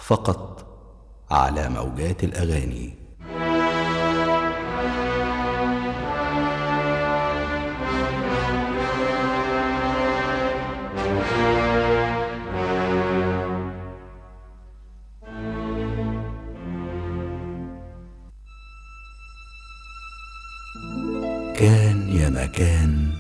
فقط على موجات الاغاني كان يا مكان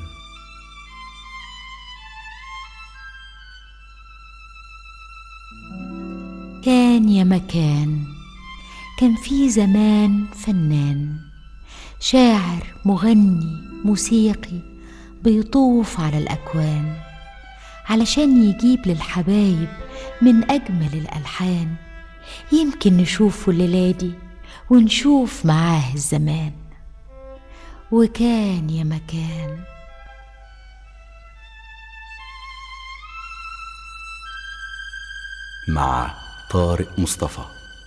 كان يا مكان كان في زمان فنان شاعر مغني موسيقي بيطوف على الأكوان علشان يجيب للحبايب من أجمل الألحان يمكن نشوفه الليلة دي ونشوف معاه الزمان وكان يا مكان مع طارق مصطفى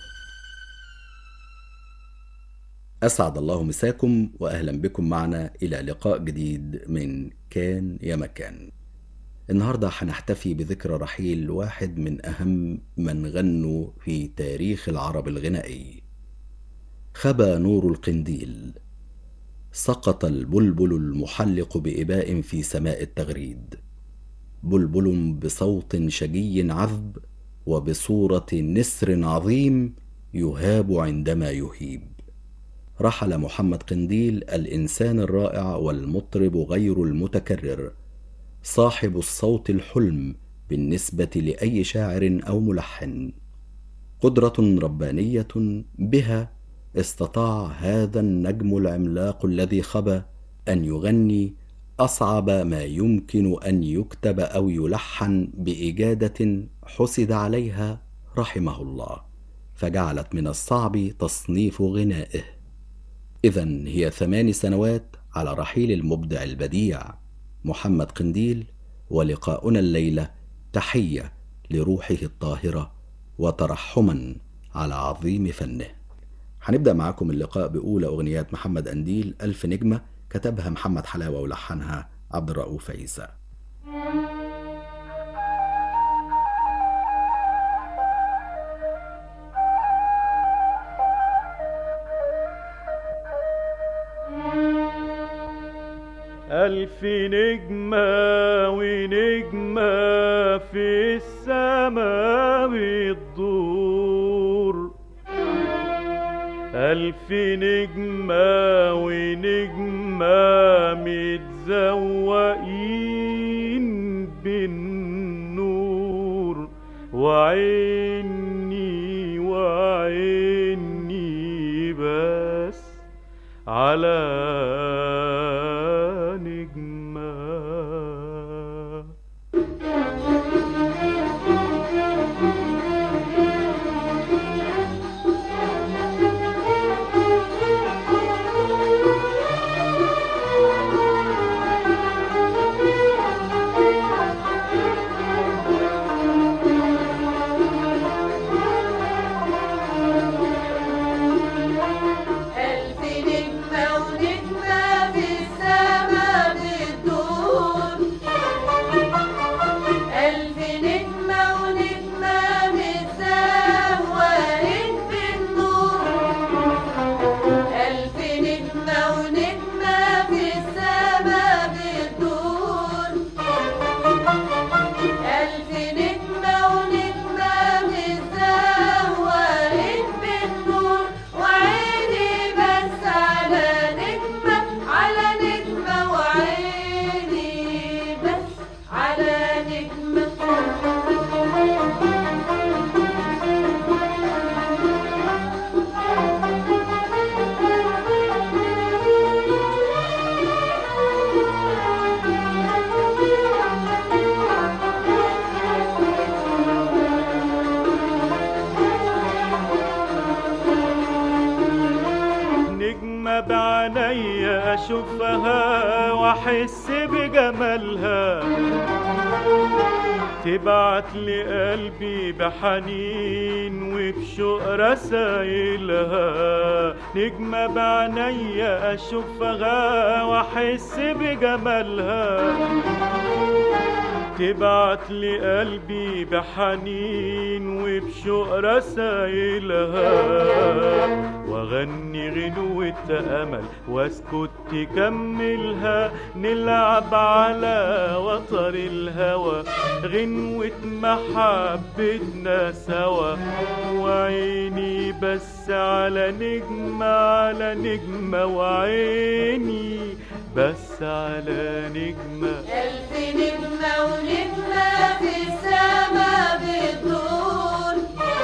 أسعد الله مساكم وأهلا بكم معنا إلى لقاء جديد من كان يا مكان النهاردة هنحتفي بذكرى رحيل واحد من أهم من غنوا في تاريخ العرب الغنائي خبى نور القنديل سقط البلبل المحلق بإباء في سماء التغريد بلبل بصوت شجي عذب وبصورة نسر عظيم يهاب عندما يهيب رحل محمد قنديل الإنسان الرائع والمطرب غير المتكرر صاحب الصوت الحلم بالنسبة لأي شاعر أو ملحن قدرة ربانية بها استطاع هذا النجم العملاق الذي خبى أن يغني أصعب ما يمكن أن يكتب أو يلحن بإجادة حسد عليها رحمه الله فجعلت من الصعب تصنيف غنائه إذا هي ثمان سنوات على رحيل المبدع البديع محمد قنديل ولقاؤنا الليلة تحية لروحه الطاهرة وترحما على عظيم فنه هنبدأ معاكم اللقاء بأولى أغنيات محمد أنديل ألف نجمة كتبها محمد حلاوة ولحنها عبد الرؤوف عيسى ألف نجمة ونجمة في السماء بتدور ألف نجمة ونجمة متزوقين بالنور وعيني وعيني بس على نجمة ألف نجمة ونجمة في السما بتدور ألف نجمة ونجمة متزوقين بالنور ألف نجمة ونجمة في السما بتدور ألف نجمة ونجمة متزوقين بالنور وعيني بس على نجمة على نجمة وعيني بس على نجمة نجمة بعينيا أشوفها وأحس بجمالها تبعت لي قلبي بحنين وبشوق رسايلها نجمة بعينيا أشوفها وأحس بجمالها تبعت لي قلبي بحنين وبشوق رسايلها واغني غنوة امل واسكت تكملها نلعب على وتر الهوى غنوة محبتنا سوا وعيني بس على نجمة على نجمة وعيني بس على نجمة ألف نجمة ونجمة في السما بتدور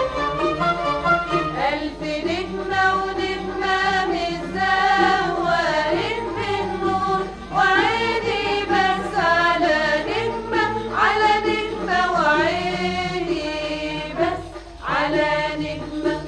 ألف نجمة ونجمة متزوقين بالنور وعيني بس على نجمة على نجمة وعيني بس على نجمة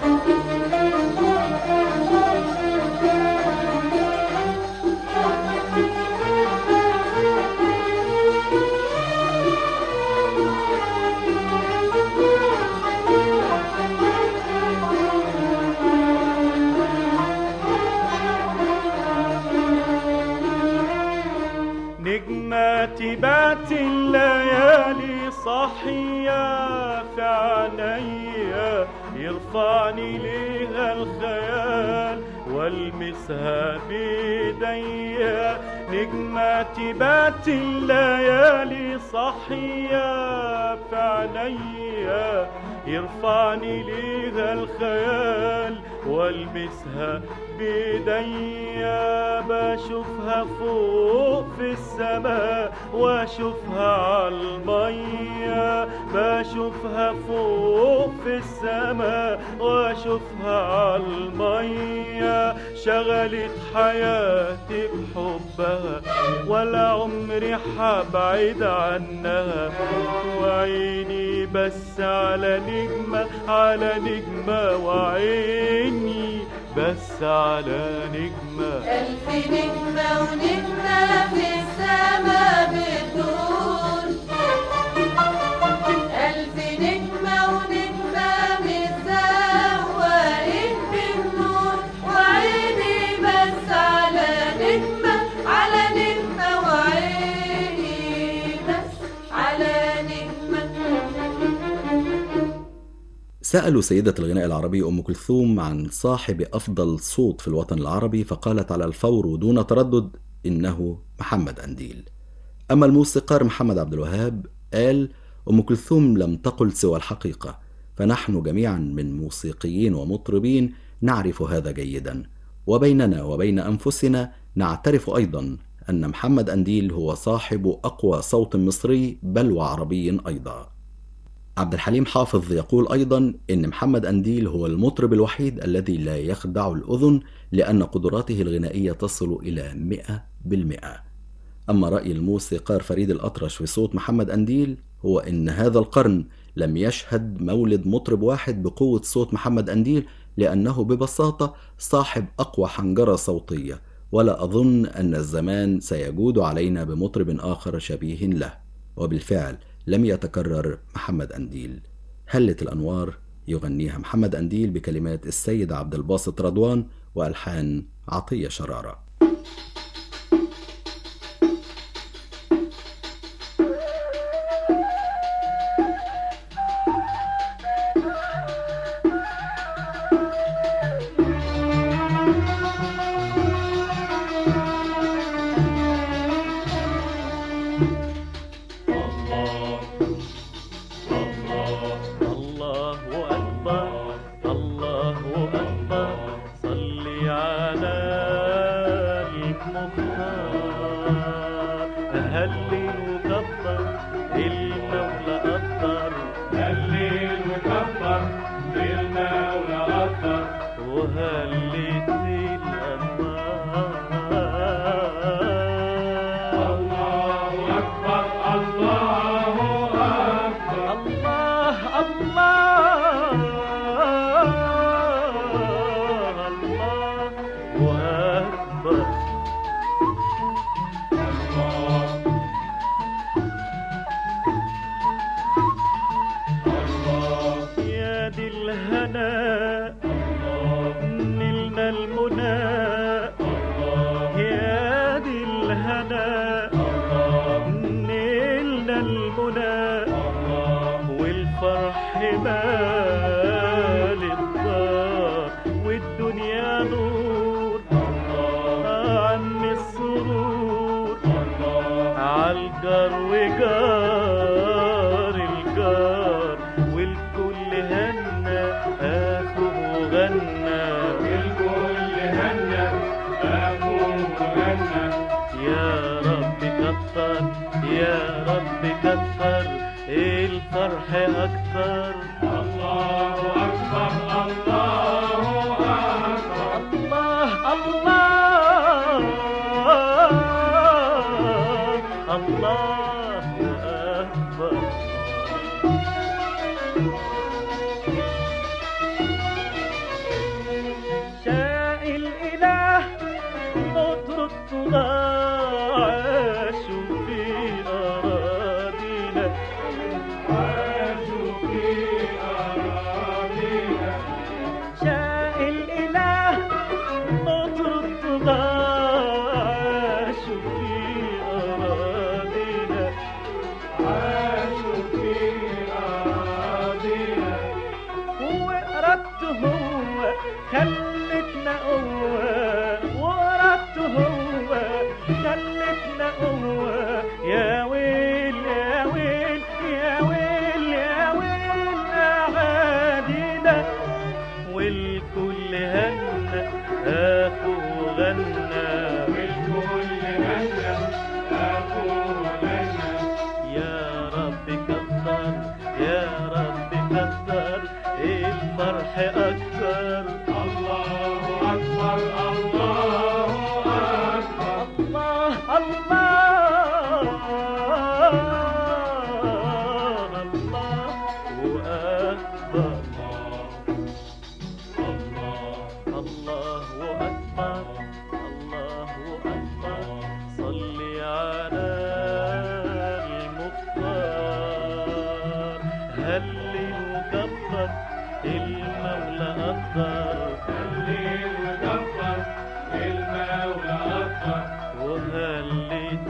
نجماتي بات الليالي صاحية في عينيا يرفعني ليها الخيال والمسها بيديا نجماتي بات الليالي صاحية في عينيا يرفعني ليها الخيال والمسها بيديا بشوفها فوق في السماء واشوفها عالمية بشوفها فوق في السماء واشوفها عالمية شغلت حياتي بحبها ولا عمري حبعد عنها وعيني بس على نجمة على نجمة وعيني بس على نجمة ألف نجمة ونجمة في السما بتدور ألف نجمة ونجمة متزوقين بالنور وعيني بس على نجمة على نجمة وعيني بس على نجمة سألوا سيدة الغناء العربي أم كلثوم عن صاحب أفضل صوت في الوطن العربي فقالت على الفور ودون تردد إنه محمد أنديل أما الموسيقار محمد عبد الوهاب قال أم كلثوم لم تقل سوى الحقيقة فنحن جميعا من موسيقيين ومطربين نعرف هذا جيدا وبيننا وبين أنفسنا نعترف أيضا أن محمد أنديل هو صاحب أقوى صوت مصري بل وعربي أيضا عبد الحليم حافظ يقول أيضا إن محمد أنديل هو المطرب الوحيد الذي لا يخدع الأذن لأن قدراته الغنائية تصل إلى مئة بالمئة أما رأي الموسيقار فريد الأطرش في صوت محمد أنديل هو إن هذا القرن لم يشهد مولد مطرب واحد بقوة صوت محمد أنديل لأنه ببساطة صاحب أقوى حنجرة صوتية ولا أظن أن الزمان سيجود علينا بمطرب آخر شبيه له وبالفعل لم يتكرر محمد أنديل هلة الأنوار يغنيها محمد أنديل بكلمات السيد عبد الباسط رضوان وألحان عطية شرارة الله أكبر الله أكبر صلي على المختار هلل وكبر المولى قدر هلل وكبر المولى قدر وهلت الأنوار الله أكبر الله أكبر الله الله الله أكبر يا دي الهنا نلنا المنى يا دي الهنا نلنا الفرح مال الدار والدنيا نور عم السرور عالجار وجار الجار والكل هنا اخوه غنى والكل هنا اخوه غنى يا رب كتر يا رب كتر الفرح اكتر الله اكبر الله اكبر الله الله الله اكبر شاء الإله قدر الطغاة عاشوا في أراضينا عاشوا في أراضينا شاء الإله قدر الطغاة عاشوا في أراضينا عاشوا في أراضينا وإرادته هو خلتنا قوة وإرادته هو خلتنا قوة يا ويل يا ويل يا ويل يا ويل أعادينا والكل هنا أخو غنى والكل هنا أخو غنى يا رب كتر يا رب كتر الفرح أكثر الله أكبر الله أكبر الله الله الله أكبر الله أكبر الله أكبر صل على المختار هل وكبر المولى أكبر هل وكبر المولى أكبر وهلت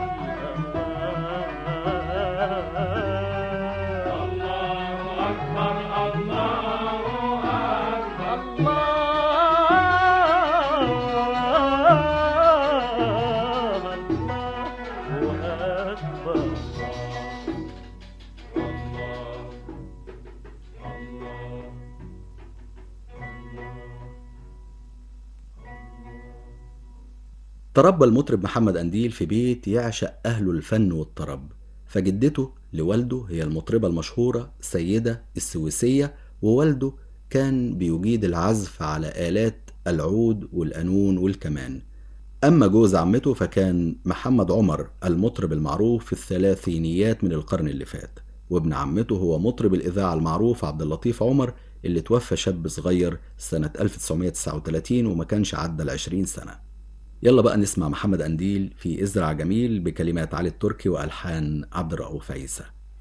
الله أكبر الله أكبر الله الله أكبر الله الله تربى المطرب محمد أنديل في بيت يعشق أهله الفن والطرب فجدته لوالده هي المطربة المشهورة سيدة السويسية ووالده كان بيجيد العزف على آلات العود والقانون والكمان أما جوز عمته فكان محمد عمر المطرب المعروف في الثلاثينيات من القرن اللي فات وابن عمته هو مطرب الإذاعة المعروف عبد اللطيف عمر اللي توفى شاب صغير سنة 1939 وما كانش عدى العشرين سنة يلا بقى نسمع محمد أنديل في ازرع جميل بكلمات علي التركي وألحان عبد الرؤوف عيسى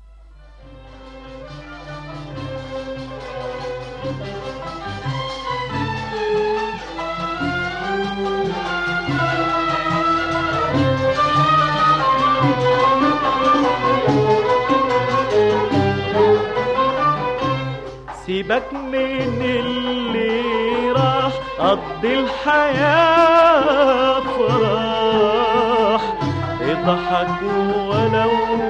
سيبك من اللي راح قضي الحياة فرح اضحك ولو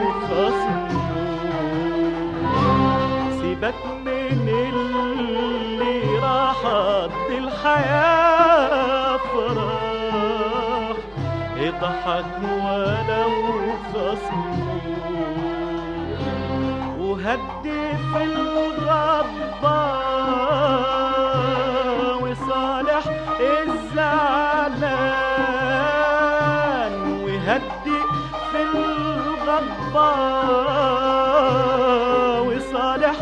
خصمه سيبك من اللي راح قضي الحياة فرح اضحك ولو خصمه وهدي في الغضبة وصالح الزعلان وهدي في الغضبة وصالح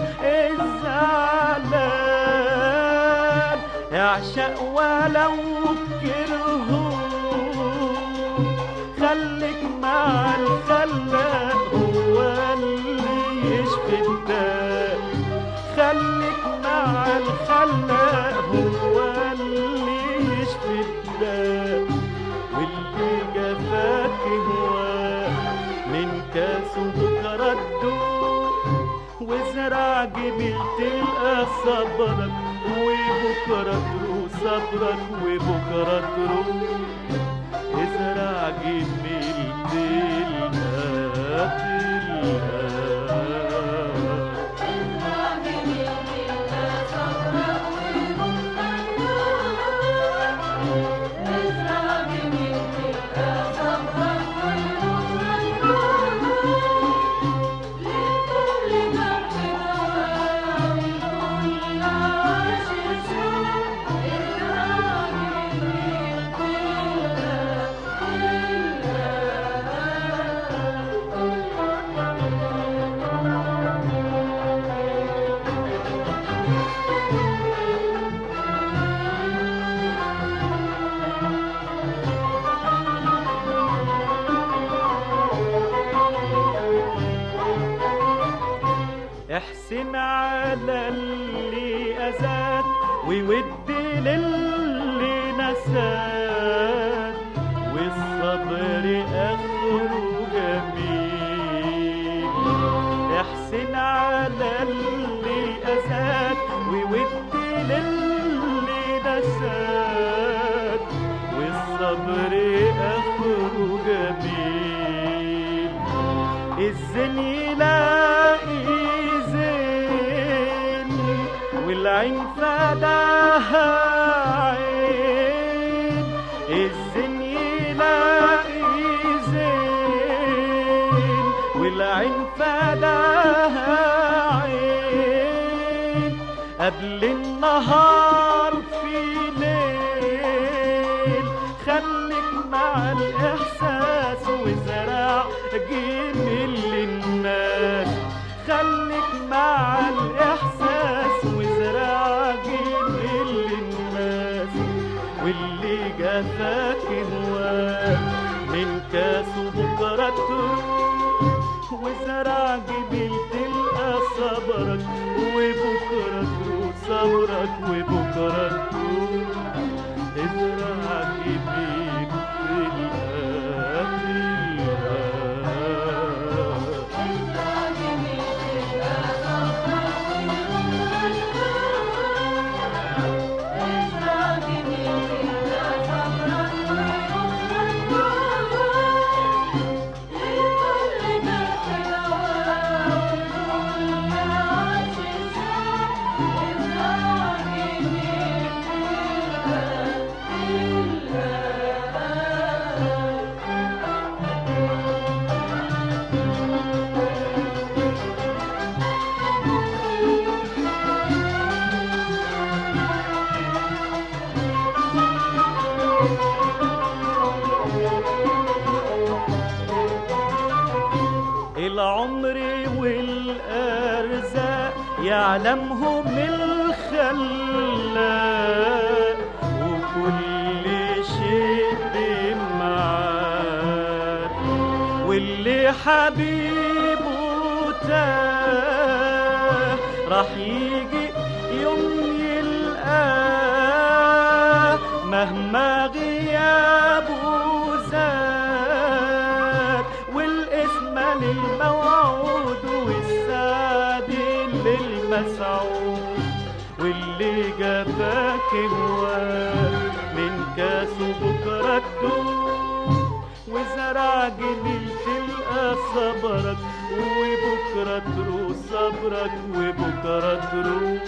الزعلان اعشق ولو كرهون خليك مع الخلاق هو اللي يشفي الداء خليك مع الخلاق هو اللي يشفي الداء واللي جفاك هو من كاسه بكرة تدوق وإذا ازرع جميل تلقى صبرك وبكرة تروح صبرك وبكرة تروح ازرع جميل تلقى تلقى احسن على اللي اذاك وود للي نساك والصبر اخره جميل احسن على اللي اذاك وود للي نساك والصبر اخره جميل الزين يلاقي زين والعين فداها عين الزين يلاقي زين والعين فداها عين قبل النهار في ليل خليك مع الإحساس وزرع جميل للناس خليك مع الإحساس وزرع جميل للناس واللي جفاك هواك من كاسه بكرة تروح وزرع جميل تلقى صبرك وبكرة تروح صبرك وبكرة تروح ازرع جميل تلقى تلقى العمر والأرزاق يعلمهم الخلاق وكل شيء بمعاد واللي حبيبه تاه راح يجي يوم يلقاه مهما غيابه زاد والاسم للموعود والسعد للمسعود واللي جابك هواه من كاسه بكرة تدوق وزرع جميل تلقى صبرك وبكرة تروح صبرك وبكرة تروح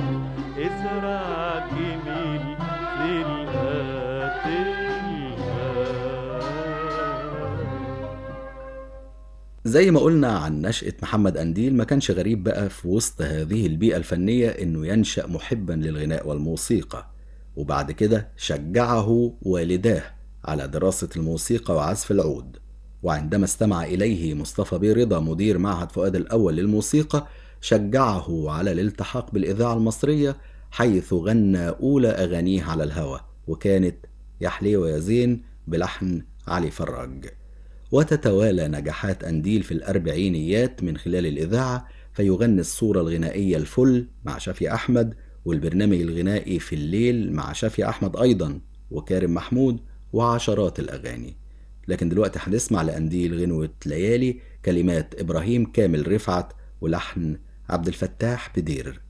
ازرع جميل تلقى تلقى زي ما قلنا عن نشأة محمد أنديل ما كانش غريب بقى في وسط هذه البيئة الفنية إنه ينشأ محبا للغناء والموسيقى وبعد كده شجعه والداه على دراسة الموسيقى وعزف العود وعندما استمع إليه مصطفى بيه رضا مدير معهد فؤاد الأول للموسيقى شجعه على الالتحاق بالإذاعة المصرية حيث غنى أولى أغانيه على الهوى وكانت يا حليوة يا زين بلحن علي فراج وتتوالى نجاحات أنديل في الأربعينيات من خلال الإذاعة فيغني الصورة الغنائية الفل مع شافي أحمد والبرنامج الغنائي في الليل مع شافي أحمد أيضا وكارم محمود وعشرات الأغاني لكن دلوقتي هنسمع لأنديل غنوة ليالي كلمات إبراهيم كامل رفعت ولحن عبد الفتاح بدير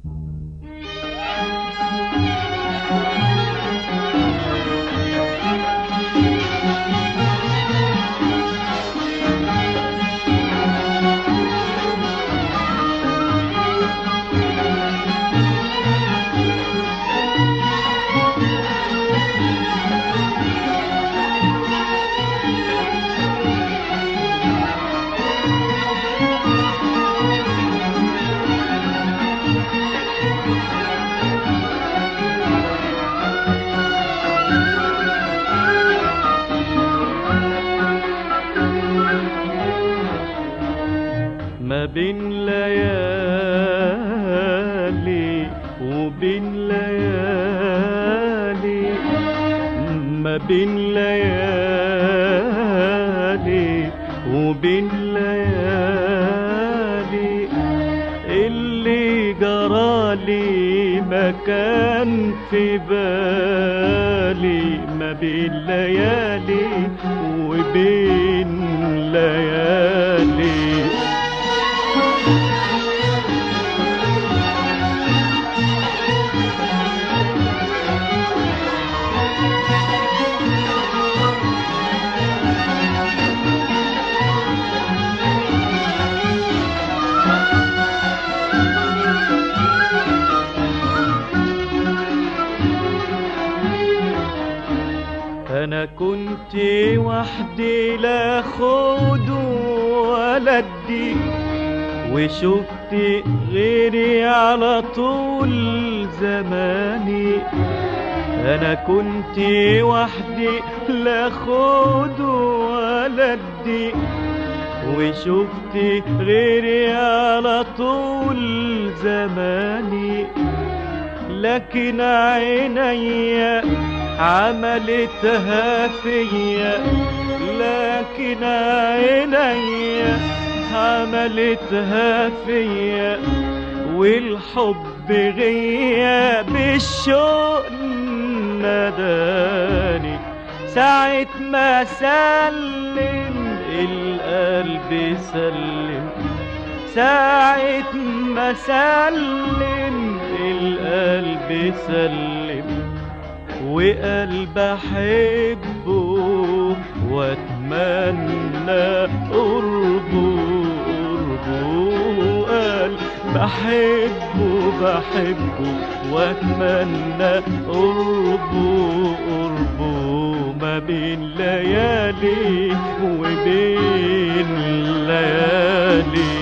ما بين ليالي وبين ليالي ما بين ليالي وبين ليالي اللي جرالي ما كان في بالي ما بين ليالي وبين ليالي انا كنت وحدي لا خد ولا ادي وشفت غيري على طول زماني انا كنت وحدي لا خد ولا ادي وشفت غيري على طول زماني لكن عيني عملتها فيا لكن عيني عملتها فيا والحب غياب الشوق نداني ساعة ما سلم القلب سلم ساعة ما سلم القلب سلم وقلب احبه واتمنى قربه قربه قال بحبه بحبه واتمنى قربه قربه ما بين ليالي وبين ليالي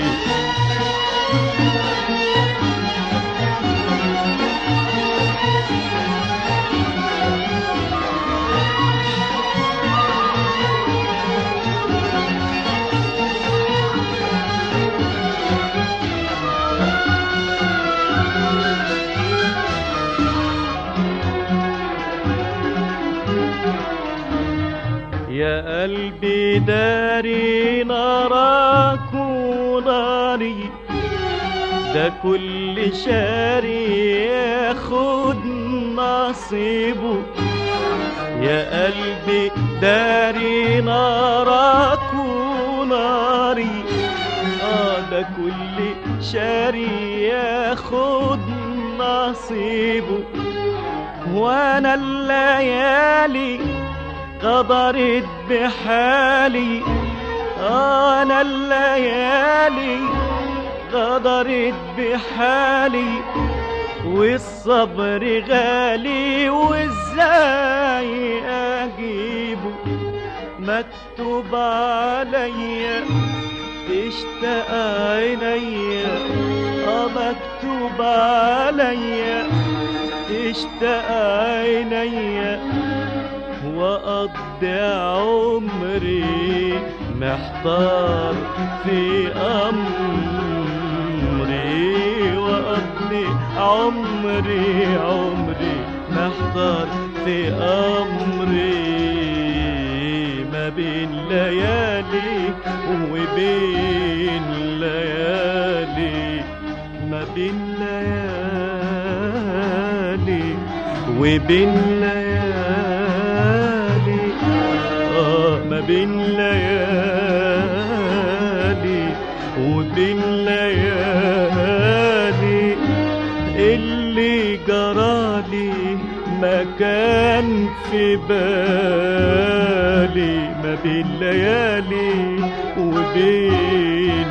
يا قلبي داري نارك وناري ده كل شاري ياخد نصيبه يا قلبي داري نارك وناري اه ده كل شاري ياخد نصيبه وانا الليالي غدرت بحالي انا الليالي غدرت بحالي والصبر غالي وازاي اجيبه مكتوب عليا تشتاق عينيا اه مكتوب عليا تشتاق عينيا واقضي عمري محتار في امري واقضي عمري عمري محتار في امري ما بين ليالي وبين ليالي ما بين ليالي وبين ليالي آه ما بين ليالي وبين ليالي جرالي مكان في بالي ما بين ليالي وبين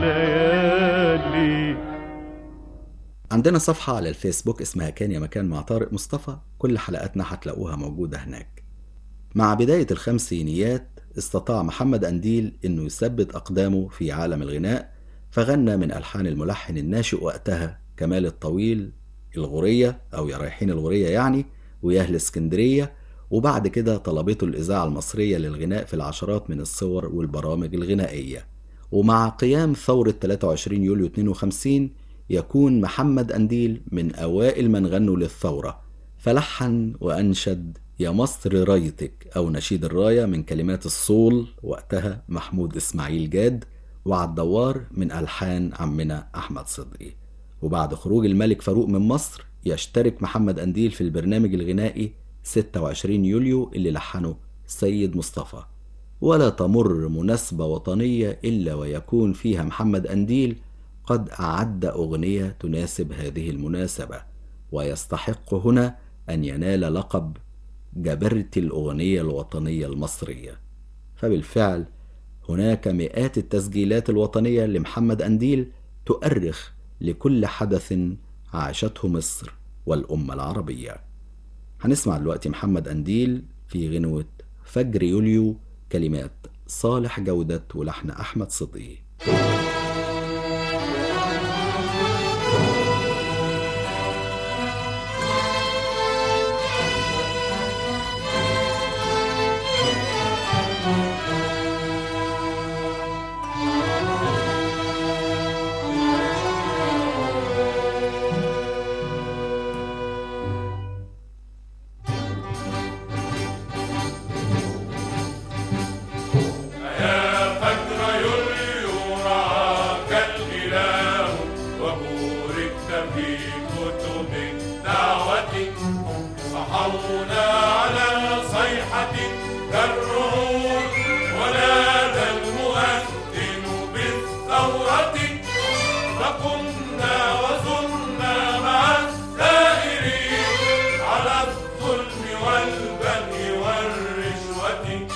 ليالي عندنا صفحة على الفيسبوك اسمها كان يا مكان مع طارق مصطفى كل حلقاتنا هتلاقوها موجودة هناك مع بداية الخمسينيات استطاع محمد أنديل إنه يثبت أقدامه في عالم الغناء فغنى من ألحان الملحن الناشئ وقتها كمال الطويل الغورية أو يا رايحين الغورية يعني ويا أهل اسكندرية وبعد كده طلبته الإذاعة المصرية للغناء في العشرات من الصور والبرامج الغنائية ومع قيام ثورة 23 يوليو 52 يكون محمد أنديل من أوائل من غنوا للثورة فلحن وأنشد يا مصر رايتك أو نشيد الراية من كلمات الصول وقتها محمود إسماعيل جاد وعالدوار من ألحان عمنا أحمد صدقي وبعد خروج الملك فاروق من مصر يشترك محمد أنديل في البرنامج الغنائي 26 يوليو اللي لحنه سيد مصطفى ولا تمر مناسبة وطنية إلا ويكون فيها محمد أنديل قد أعد أغنية تناسب هذه المناسبة ويستحق هنا أن ينال لقب جبرت الأغنية الوطنية المصرية فبالفعل هناك مئات التسجيلات الوطنية لمحمد أنديل تؤرخ لكل حدث عاشته مصر والأمة العربية هنسمع دلوقتي محمد أنديل في غنوة فجر يوليو كلمات صالح جودة ولحن أحمد صدقي فجر يوليو رعاك الإله وبوركت في كتب الدعوة صحونا على صيحة كالرعود ونادى المؤذن بالثورة فقمنا وزرنا مع السائرين على الظلم والبغي والرشوة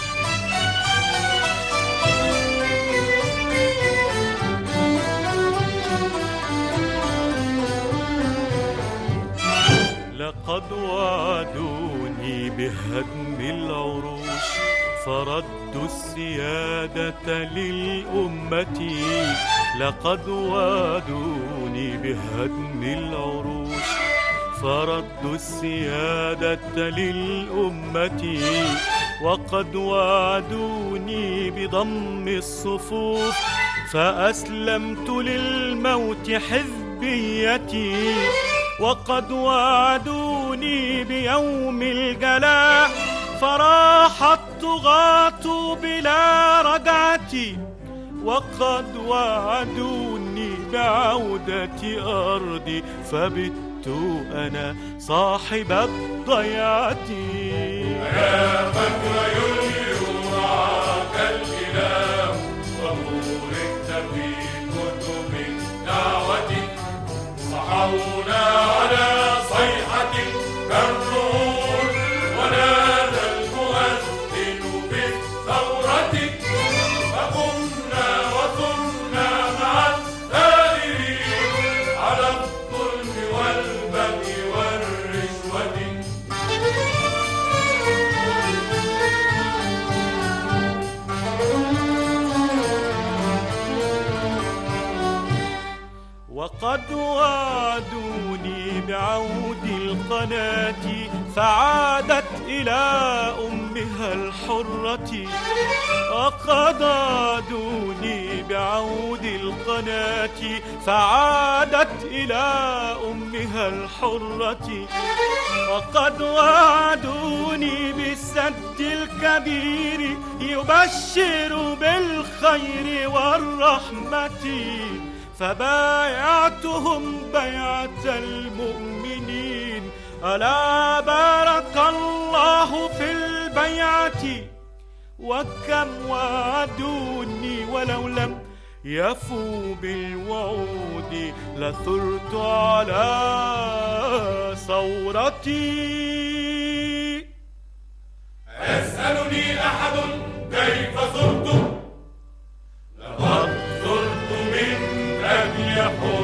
لقد وعدوني بهدم العروش فردوا السيادة للأمة لقد وعدوني بهدم العروش فردوا السيادة للأمة وقد وعدوني بضم الصفوف فأسلمت للموت حزبيتي وقد وعدوني بيوم الجلاء فراح الطغاة بلا رجعة وقد وعدوني بعودة أرضي فبت أنا صاحب الضيعة يا فجر يوليو رعاك الإله وبوركت في كتب الدعوة صحونا على صيحة كالرعود ونادى المؤذن بالثورة فقمنا وثرنا مع السائرين على الظلم والبغي والرشوة وقد وعدوني بعود القناة فعادت إلى أمها الحرة وقد وعدوني بعود القناة فعادت إلى أمها الحرة وقد وعدوني بالسد الكبير يبشر بالخير والرحمة فبايعتهم بيعة المؤمنين ألا بارك الله في البيعة وكم وعدوني ولو لم يفوا بالوعود لثرت على حريتي يسألني أحد كيف زرت لقد زرت من أجل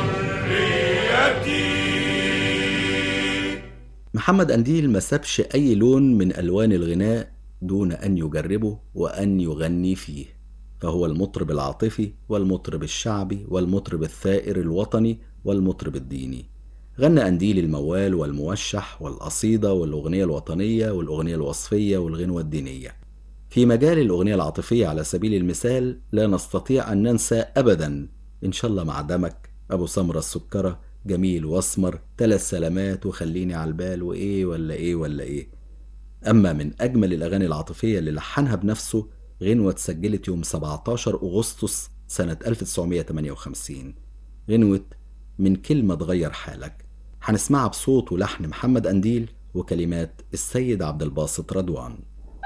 حريتي محمد أنديل ما سابش أي لون من ألوان الغناء دون أن يجربه وأن يغني فيه فهو المطرب العاطفي والمطرب الشعبي والمطرب الثائر الوطني والمطرب الديني غنى أنديل الموال والموشح والقصيدة والأغنية الوطنية والأغنية الوصفية والغنوة الدينية في مجال الأغنية العاطفية على سبيل المثال لا نستطيع أن ننسى أبدا إن شاء الله مع دمك أبو سمرة السكرة جميل واسمر ثلاث سلامات وخليني على البال وإيه ولا إيه ولا إيه أما من أجمل الأغاني العاطفية اللي لحنها بنفسه غنوة اتسجلت يوم 17 أغسطس سنة 1958 غنوة من كلمة تغير حالك هنسمعها بصوت ولحن محمد أنديل وكلمات السيد عبد الباسط رضوان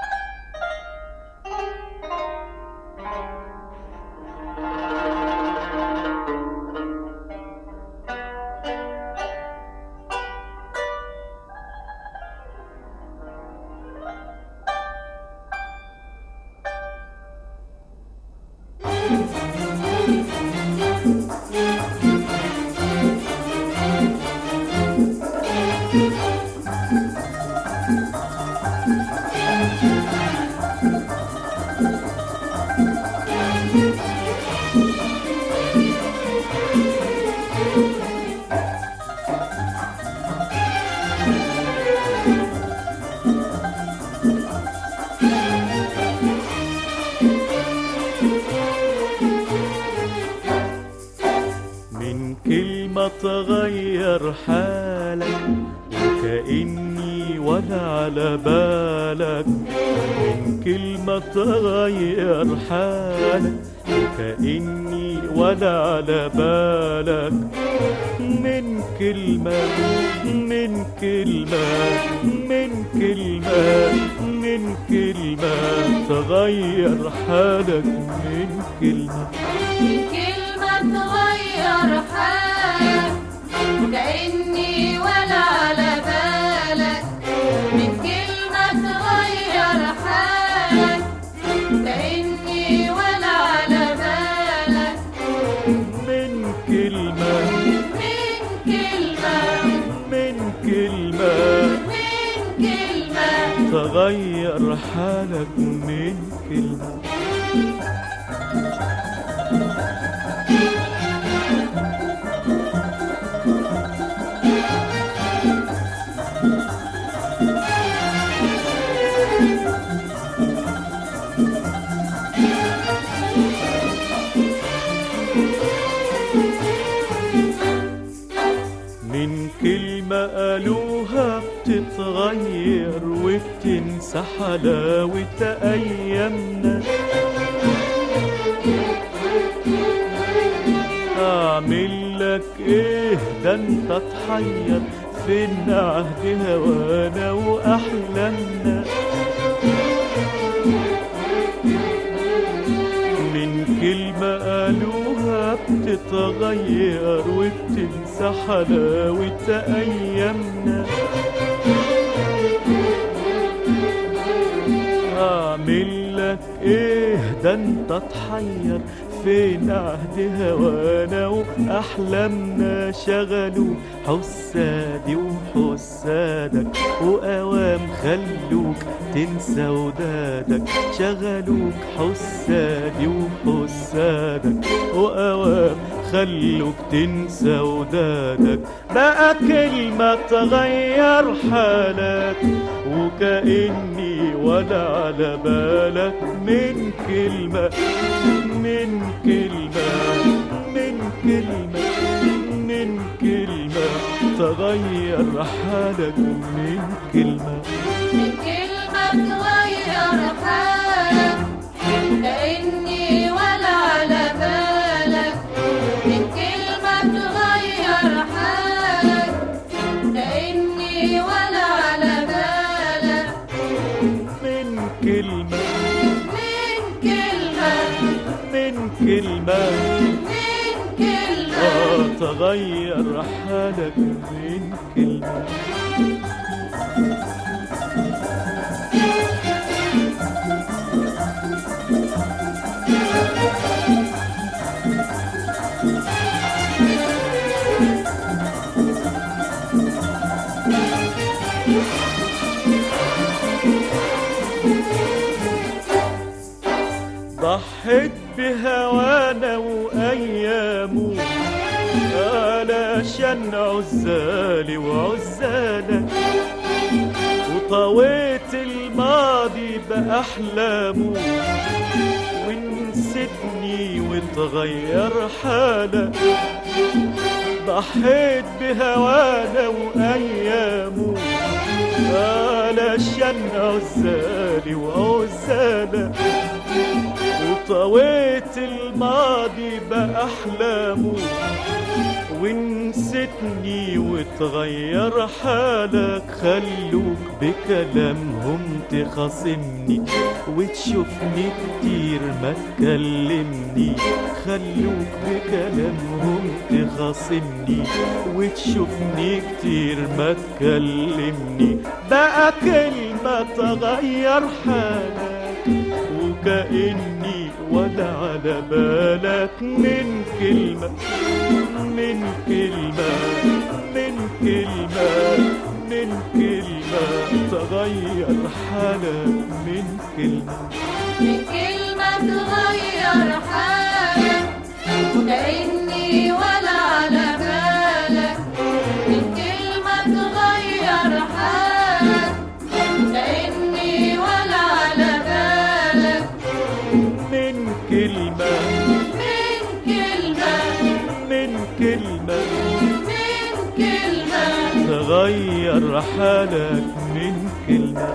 من كلمة تغير حالك وكأني ولا على بالك من كلمة تغير حالك وكأني ولا على بالك من كلمة من كلمة من كلمة من كلمة تغير حالك من كلمة كلمة تغير حالك وكأني ولا على بالك من كلمة تغير حالك كأني ولا على بالك من كلمة من كلمة من كلمة من كلمة تغير حالك من كلمة من كلمة قالوها بتتغير وبتنسى حلاوة أيامنا أعمل لك إيه ده أنت تحير فين عهد هوانا وأحلامنا من كلمة قالوها بتتغير وبتنسى حلاوة أيامنا أعمل لك إيه ده أنت تحير فين عهد هوانا وأحلامنا شغلوا حسادي وحسادك وأوام خلوك تنسى ودادك شغلوك حسادي وحسادك وأوام خلوك تنسى ودادك بقى كلمة تغير حالك وكأني ولا على بالك من كلمة من كلمة من كلمة من كلمة تغير حالك من كلمة من كلمة تغير حالك كأني ولا على بالك من كلمة تغير حالك كأني ولا على بالك من كلمة من كلمة من كلمة من كلمة آه تغير حالك من كلمة ضحيت بهوانا وأيامه علشان عزالي وعزالك وطويت الماضي بأحلامه ونسيتني وتغير حالك ضحيت بهوانا وأيامه علشان عزالي وعزالك وطويت الماضي بأحلامه ونسيتني وتغير حالك خلوك بكلامهم تخاصمني وتشوفني كتير ما تكلمني خلوك بكلامهم تخاصمني وتشوفني كتير ما تكلمني بقى كلمة تغير حالك وكأني ولا على بالك من كلمة من كلمة من كلمة من كلمة تغير حالك من كلمة من كلمة تغير حالك وكأني ولا على بالك من كلمة تغير حالك وكأني ولا على بالك من كلمة من كلمة من كلمة من كلمة تغير حالك من كلمة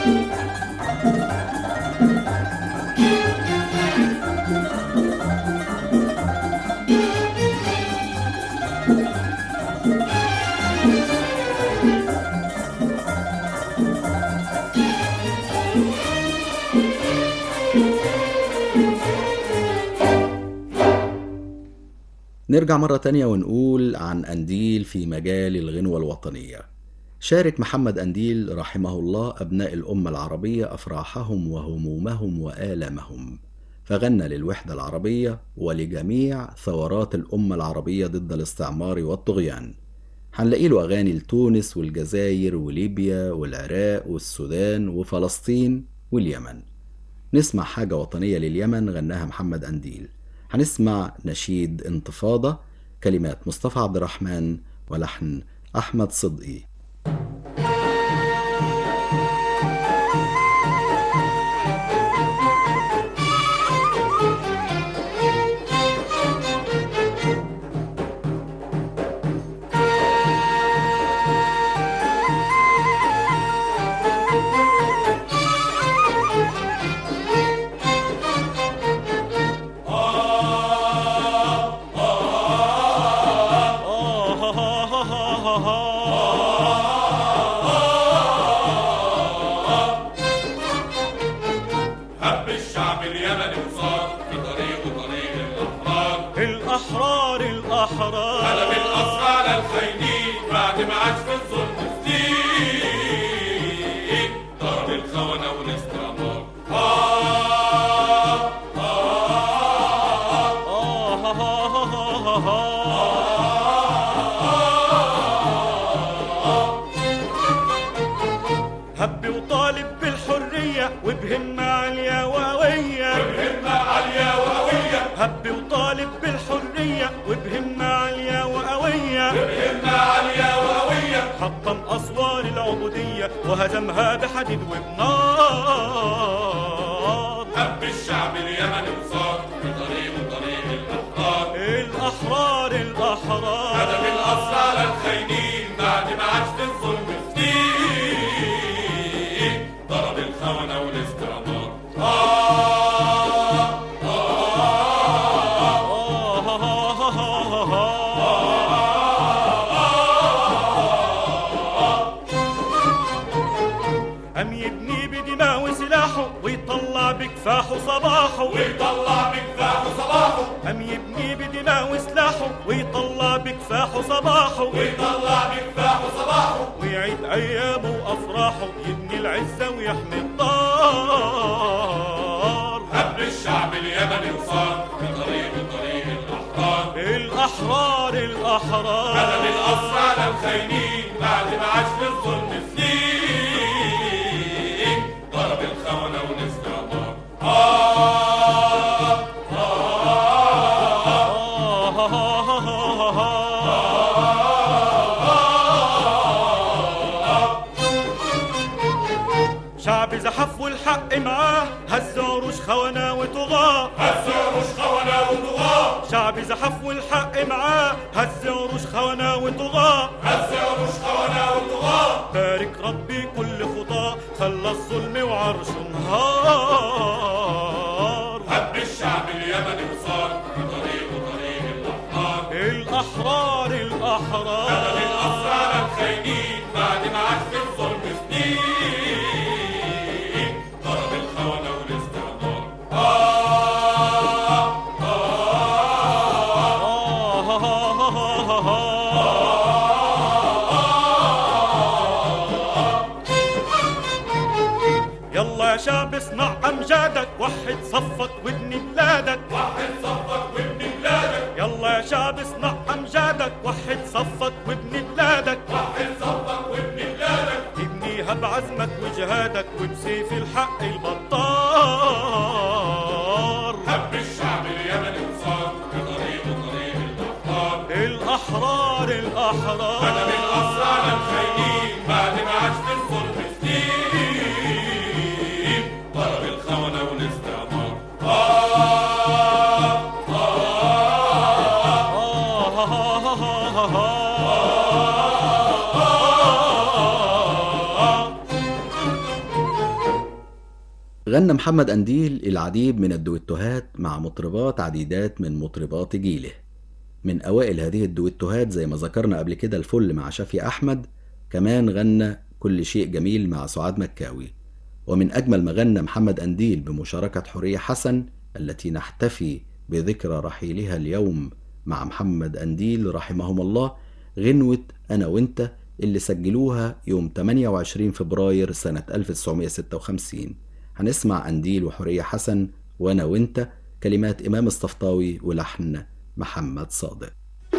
نرجع مرة تانية ونقول عن أنديل في مجال الغنوة الوطنية شارك محمد أنديل رحمه الله أبناء الأمة العربية أفراحهم وهمومهم وآلامهم فغنى للوحدة العربية ولجميع ثورات الأمة العربية ضد الاستعمار والطغيان هنلاقي له أغاني لتونس والجزائر وليبيا والعراق والسودان وفلسطين واليمن نسمع حاجة وطنية لليمن غناها محمد أنديل هنسمع نشيد انتفاضة كلمات مصطفى عبد الرحمن ولحن أحمد صدقي هب الشعب اليمني وصار في طريقه طريق الأحرار الأحرار الأحرار قلب الأسرى على الخاينين بعد ما عاش في الظلم كتير ضرب الخونة والاستعمار آه هب وطالب بالحرية وبهمة عالية وقوية همة عالية وقوية هب وطالب بالحرية وبهمة عالية وقوية همة عالية وقوية حطم أسوار العبودية وهزمها بحديد وبنار هب الشعب اليمني وصار في طريقه طريق الأحرار الأحرار الأحرار هدف الأسرى على الخاينين بعد ما عاش في الظلم كتير ضرب الخونة والاستعمار آه أم يبني بدماء وسلاحه ويطلع بكفاحه صباحه ويطلع بكفاحه صباحه أم يبني بدماء وسلاحه ويطلع بكفاحه صباحه ويطلع بكفاحه صباحه ويعيد أيامه وأفراحه بأفراحه يبني العزة ويحمي الدار هب الشعب اليمني وصار في طريق طريق الأحرار الأحرار بدل الأحرار القصر على الخاينين بعد ما عاش في الظلم سنين ضرب الخونة والاستعمار آه شعب زحف والحق معاه هز عروش خونة وطغاة هزوا مش خونة وطغاة شعب زحف والحق معاه هز عروش خونة وطغاة هزوا مش خونة وطغاة بارك ربي كل خطاه خلى الظلم وعرشه نهار هب الشعب اليمني وصار في طريق طريق الأحرار الأحرار بدل الأحرار القصر على الخاينين بعد ما عاش في الظلم سنين ضرب الخونة والاستعمار آه يلا يا شعب اصنع أمجادك وحد صفك وابني بلادك واحد صفك وابن بلادك يلا يا شعب اصنع أمجادك وحد صفك وابني بلادك واحد صفك وابن بلادك ابنيها بعزمك وجهادك وبسيف الحق البطار هب الشعب اليمني وصار في طريق طريق الأحرار الأحرار بدل الأحرار القصر على الخاينين بعد ما عاش في الظلم سنين ضرب الخونة والاستعمار آه غنى محمد أنديل العديد من الدويتوهات مع مطربات عديدات من مطربات جيله من أوائل هذه الدويتوهات زي ما ذكرنا قبل كده الفل مع شافي أحمد كمان غنى كل شيء جميل مع سعاد مكاوي ومن أجمل ما غنى محمد أنديل بمشاركة حورية حسن التي نحتفي بذكرى رحيلها اليوم مع محمد أنديل رحمهم الله غنوة أنا وإنت اللي سجلوها يوم 28 فبراير سنة 1956 هنسمع أنديل وحورية حسن وأنا وإنت كلمات إمام الصفطاوي ولحن محمد صادق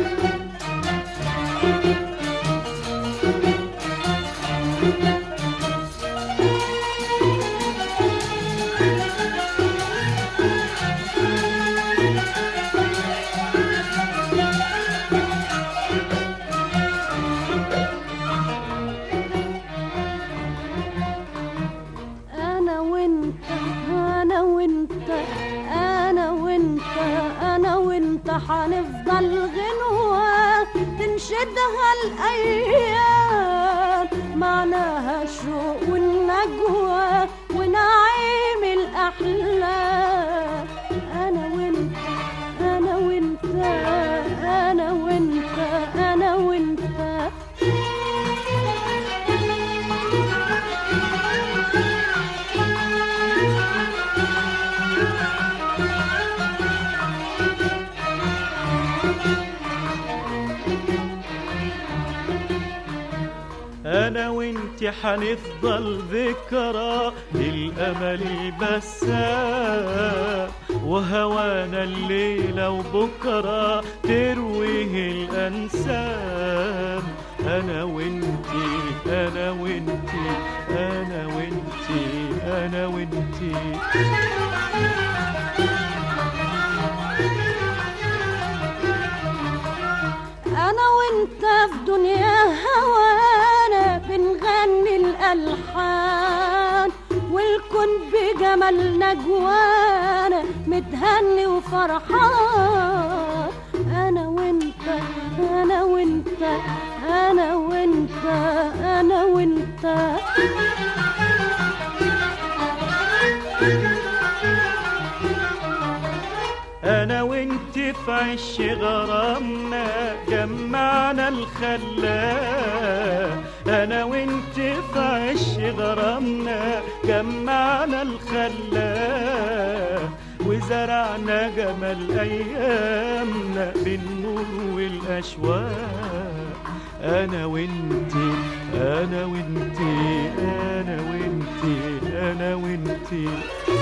انا وانت انا وانت انا وانت انا وانت حنفضل غنوة تنشدها الايام معناها الشوق والنجوى ونعيم الاحلام انا وانت انا وانت انا وانت انا وانت انا وانت حنفضل ذكرى للامل البسام وهوانا الليله وبكره ترويه الانسام انا وانت انا وانت انا وانت انا وانت انا وانت في دنيا هوانا بنغني الالحان والكون بجمال نجوانا متهني وفرحان انا وانت انا وانت انا وانت انا وانت انا وانت في عش غرامنا جمعنا الخلاق انا وانت في عش غرامنا جمعنا الخلاق وزرعنا جمال ايامنا بالنور والاشواق انا وانتي انا وانتي انا وانتي انا وانتي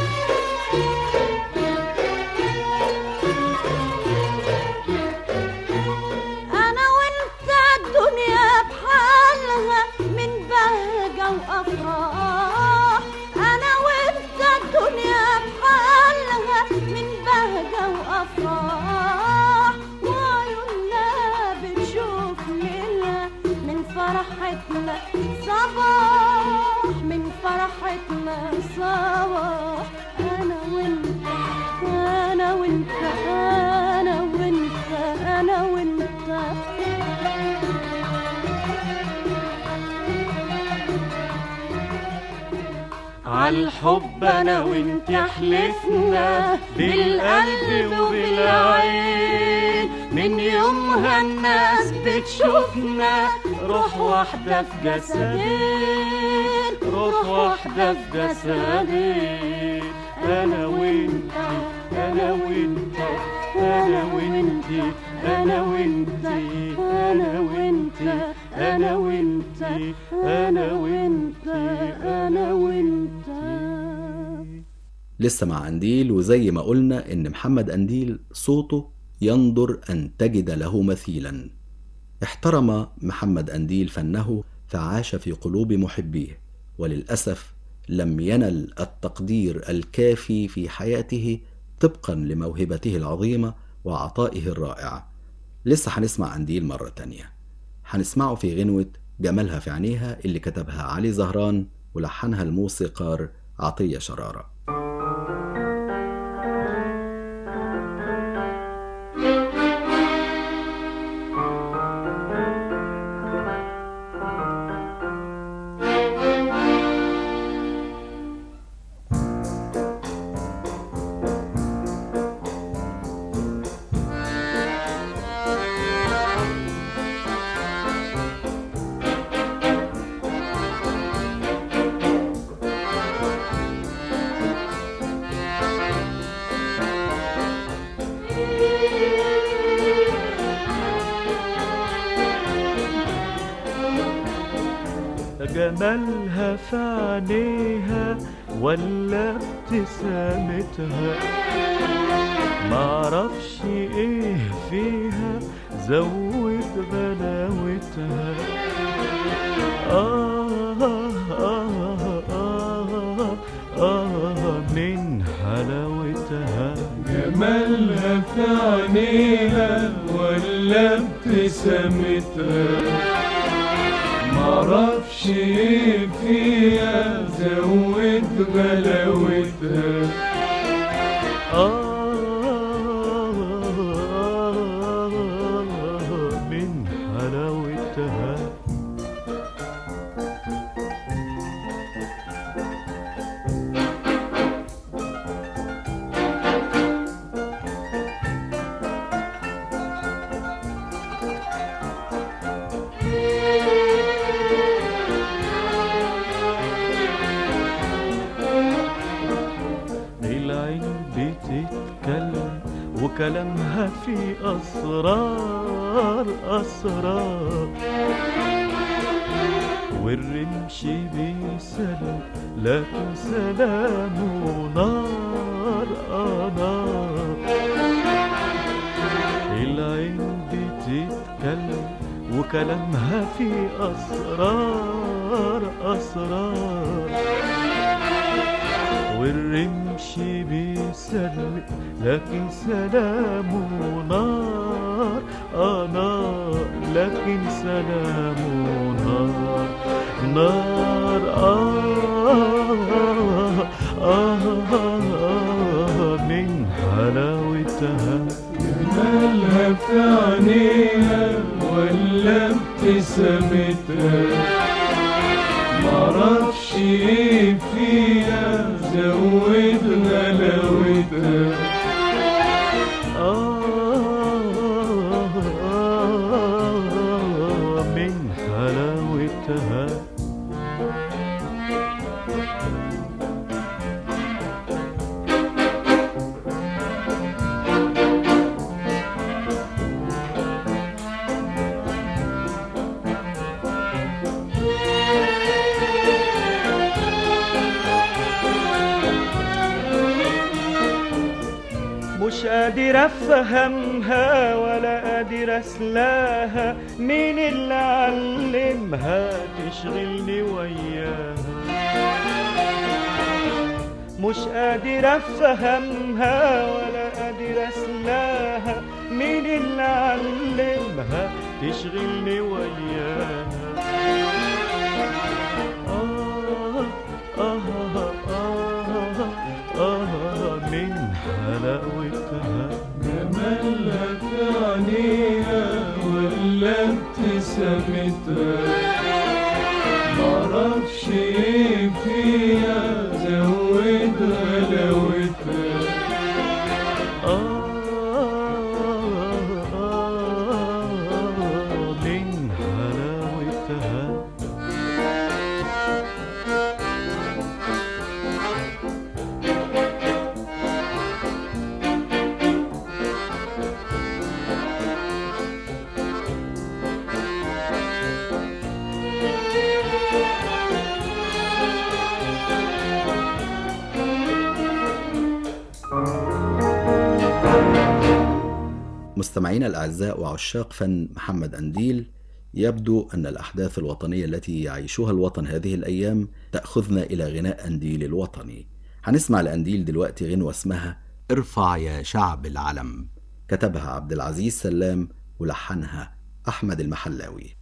انا وانت الدنيا بحالها من بهجة وافراح انا وانت الدنيا بحالها من بهجة وافراح وعيوننا بتشوف لنا من فرحتنا صباح من فرحتنا صباح انا وانت انا وانت انا وانت انا وانت عالحب انا وانت حلفنا بالقلب وبالعين من يومها الناس بتشوفنا روح واحدة في جسدين روح واحدة في جسدين انا وانت انا وانت انا وانت انا وانت انا وانت انا وانت انا وانت انا وانت لسه مع قنديل وزي ما قلنا إن محمد قنديل صوته ينظر أن تجد له مثيلا احترم محمد قنديل فنه فعاش في قلوب محبيه وللأسف لم ينل التقدير الكافي في حياته طبقا لموهبته العظيمة وعطائه الرائع لسه هنسمع قنديل مرة تانية هنسمعه في غنوة جمالها في عينيها اللي كتبها علي زهران ولحنها الموسيقار عطية شرارة جمالها في عينيها ولا ابتسامتها معرفش ايه فيها زود غلاوتها آه آه آه آه من حلاوتها جمالها في عينيها ولا ابتسامتها معرفش ايه فيها زود غلاوتها آه من حلاوتها العين بتتكلم وكلامها في أسرار أسرار والرمش بيسلم لكن سلامه نار آه نار العين بتتكلم وكلامها في أسرار أسرار والرمش بيسلم لكن سلامه نار آه نار لكن سلامه نار نار آه آه, آه من حلاوتها جمالها في عينيها ولا ابتسامتها معرفش ايه فيها زود غلاوتها آه من حلاوتها مش قادر افهمها ولا قادر اسلاها مين اللي علمها تشغلني وياها مش قادر افهمها ولا قادر اسلاها مين اللي علمها تشغلني وياها آه آه آه آه من حلاوتها جمالها في عينيها ولا ابتسامتها معرفش ايه فيها زود غلاوتها آه آه من حلاوتها مستمعينا الأعزاء وعشاق فن محمد أنديل يبدو أن الأحداث الوطنية التي يعيشها الوطن هذه الأيام تأخذنا إلى غناء أنديل الوطني هنسمع لأنديل دلوقتي غنوة اسمها ارفع يا شعب العلم كتبها عبد العزيز سلام ولحنها أحمد المحلاوي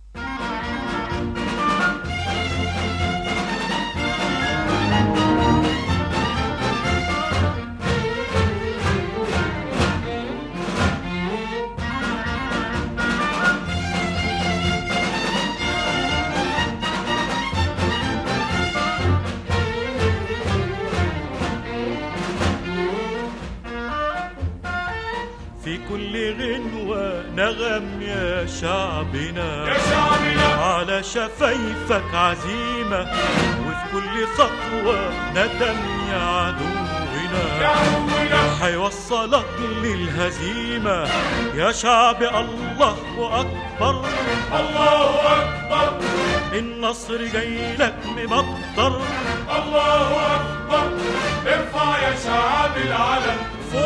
في كل غنوة نغم يا شعبنا يا شعبنا على شفايفك عزيمة وفي كل خطوة ندم يا عدونا يا عدونا حيوصلك للهزيمة يا شعب الله أكبر الله أكبر النصر جاي لك ممطر الله أكبر ارفع يا شعب العلم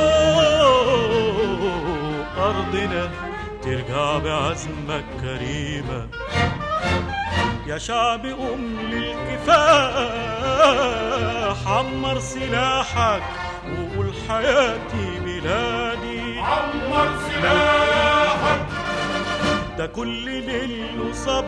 فوق أرضنا ترجع بعزمك كريمة يا شعب قم للكفاح عمر سلاحك وقول حياتي بلادي عمر سلاحك ده كل ليل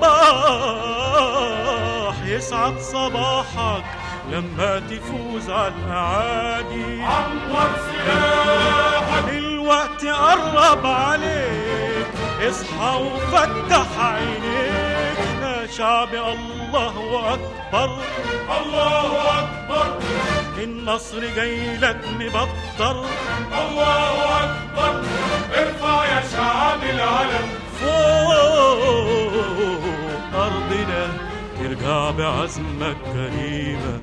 وصباح يسعد صباحك لما تفوز على الأعادي عمر سلاحك الوقت قرب عليك اصحى وفتح عينيك يا شعب الله أكبر الله أكبر النصر جاي لك مبطر الله أكبر ارفع يا شعب العلم فوق أرضنا ترجع بعزمك كريمة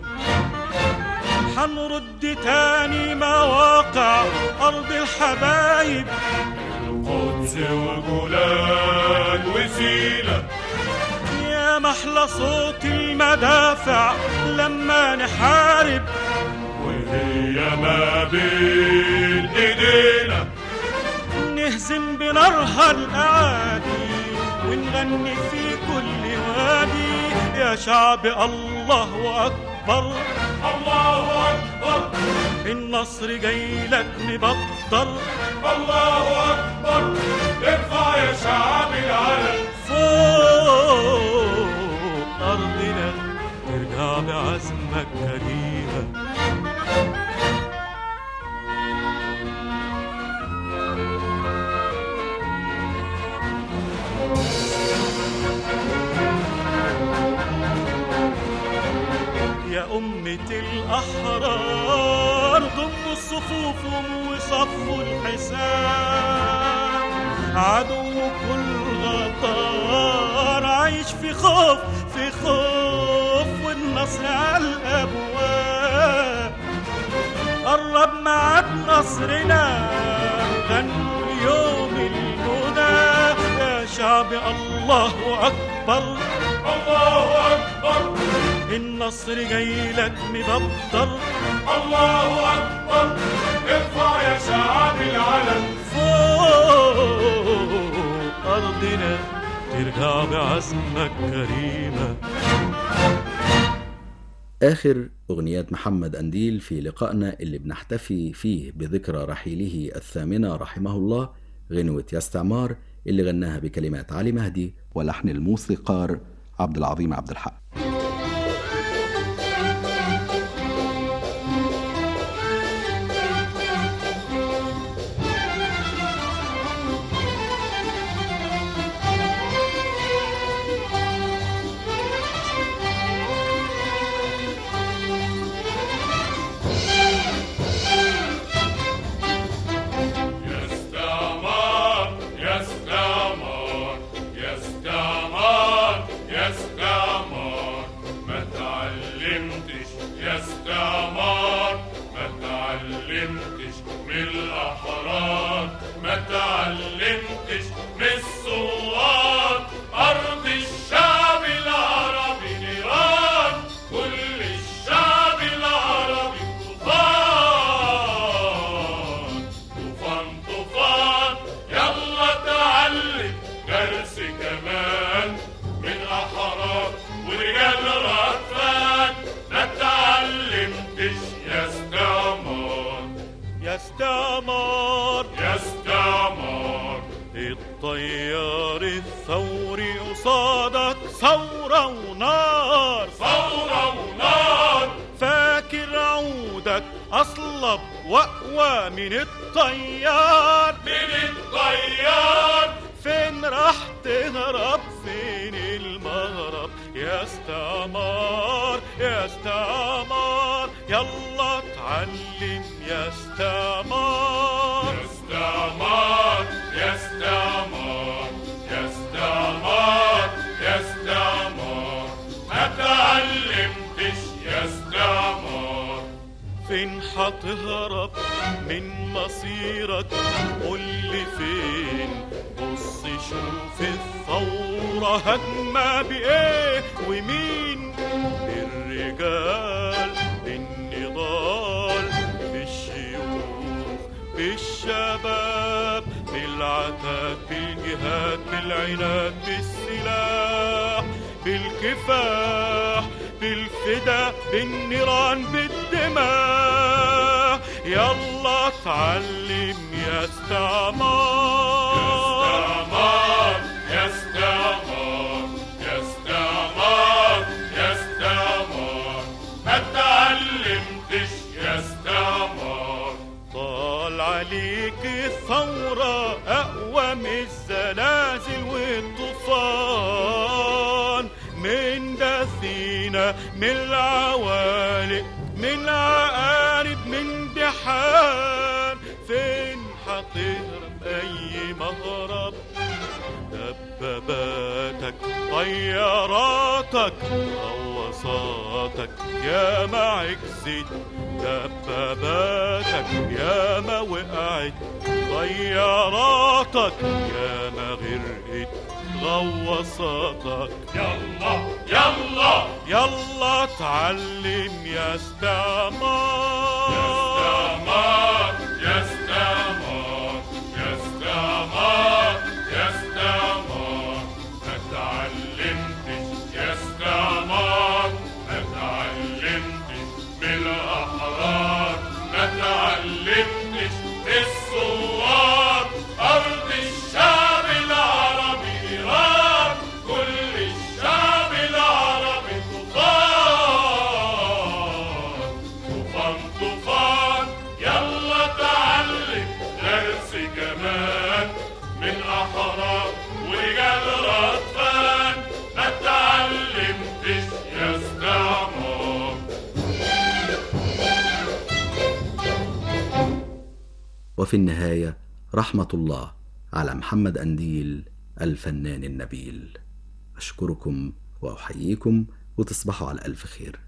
حنرد تاني مواقع أرض الحبايب قدس وجولان وسيلة يا محلى صوت المدافع لما نحارب وهي ما بين ايدينا نهزم بنارها الأعادي ونغني في كل وادي يا شعب الله أكبر الله أكبر النصر جاي لك مبطر الله أكبر ارفع يا شعب العلم فوق أرضنا ترجع بعزمك كريمة يا أمة الأحرار ضموا الصفوف وصفوا الحساب عدو كل غطار عايش في خوف في خوف والنصر على الأبواب قرب معاد نصرنا غنوا اليوم المنى يا شعب الله أكبر الله أكبر النصر جاي لك مبطل الله أكبر ارفع يا شعب العلم فوق أرضنا ترجع بعزمك كريمة آخر أغنيات محمد أنديل في لقائنا اللي بنحتفي فيه بذكرى رحيله الثامنة رحمه الله غنوة يا استعمار اللي غناها بكلمات علي مهدي ولحن الموسيقار عبد العظيم عبد الحق يا استعمار يا استعمار يا استعمار يا استعمار ما تعلمتش يا استعمار ما تعلمتش من الأحرار ما تعلمتش من الثوار أرض الشعب العربي نيران كل الشعب العربي طوفان طوفان طوفان يلا تعلم درس كمان من أحرار ورجال رفان ما تعلمتش يا استعمار يا استعمار يا استعمار الطيار الثوري قصادك ثورة ونار ثورة ونار فاكر عودك أصلب وأقوى من الطيار من الطيار فين راح تهرب فين المهرب يا استعمار يا استعمار يلا اتعلم يا استعمار يا استعمار يا استعمار يا استعمار يا استعمار ما تعلمتش يا استعمار فين هتهرب من مصيرك قول لي فين بص شوف الثورة هجمة بإيه ومين بالرجال بالنضال بالشيوخ بالشباب بالعتاد بالجهاد بالعناد بالسلاح بالكفاح بالفدا بالنيران بالدماء يلا اتعلم يا استعمار يا استعمار يا استعمار يا استعمار ما تعلمتش يا استعمار طال عليك الثورة أقوى من الزلازل والطوفان من دثينة من العوالق من عقارب من بحار فين هتهرب أي مهرب دباباتك طياراتك غواصاتك يا ما عكست دباباتك يا ما وقعت طياراتك يا ما غرقت غواصاتك يلا يلا يلا اتعلم يا استعمار يا استعمار يا استعمار يا استعمار ما تعلمتش يا استعمار ما تعلمتش بالأحرار ما تعلمتش بالثوار أرض الشعب العربي إيران كل الشعب العربي طوفان طوفان طوفان يلا تعلم درس كمان من أحرار ورجال رطفان ما تعلمتش يا استعمار وفي النهاية رحمة الله على محمد أنديل الفنان النبيل أشكركم وأحييكم وتصبحوا على ألف خير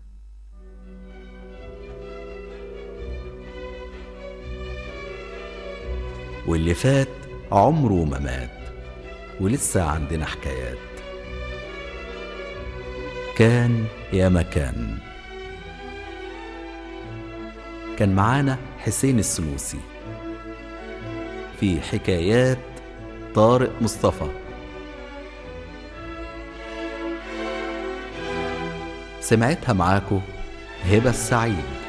واللي فات عمره ما مات ولسه عندنا حكايات كان يا مكان كان معانا حسين السنوسي في حكايات طارق مصطفى سمعتها معاكو هبة السعيد